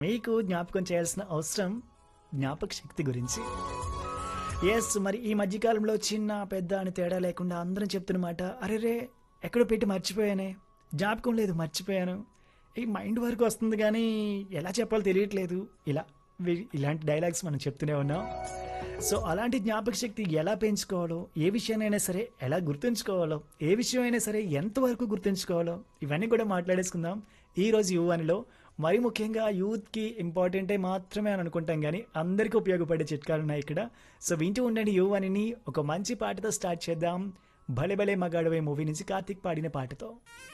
మీకు జ్ఞాపకం చేయాల్సిన అవసరం జ్ఞాపక శక్తి గురించి ఎస్ మరి ఈ మధ్యకాలంలో చిన్న పెద్ద అని తేడా లేకుండా అందరం చెప్తున్నమాట అరే రే ఎక్కడో పెట్టి మర్చిపోయానే జ్ఞాపకం లేదు మర్చిపోయాను ఈ మైండ్ వరకు వస్తుంది కానీ ఎలా చెప్పాలో తెలియట్లేదు ఇలా వి- ఇలాంటి డైలాగ్స్ మనం చెప్తూనే ఉన్నాం సో అలాంటి జ్ఞాపక శక్తి ఎలా పెంచుకోవాలో ఏ విషయాన్నైనా సరే ఎలా గుర్తుంచుకోవాలో ఏ విషయం అయినా సరే ఎంతవరకు గుర్తుంచుకోవాలో ఇవన్నీ కూడా మాట్లాడేసుకుందాం ఈ రోజు యువానిలో మరి ముఖ్యంగా యూత్కి ఇంపార్టెంటే మాత్రమే అని అనుకుంటాం కానీ అందరికీ ఉపయోగపడే చిట్కాలు ఉన్నాయి ఇక్కడ సో వింటూ ఉండండి యువానిని ఒక మంచి పాటతో స్టార్ట్ చేద్దాం భలే భలే మగాడవే మూవీ నుంచి కార్తీక్ పాడిన పాటతో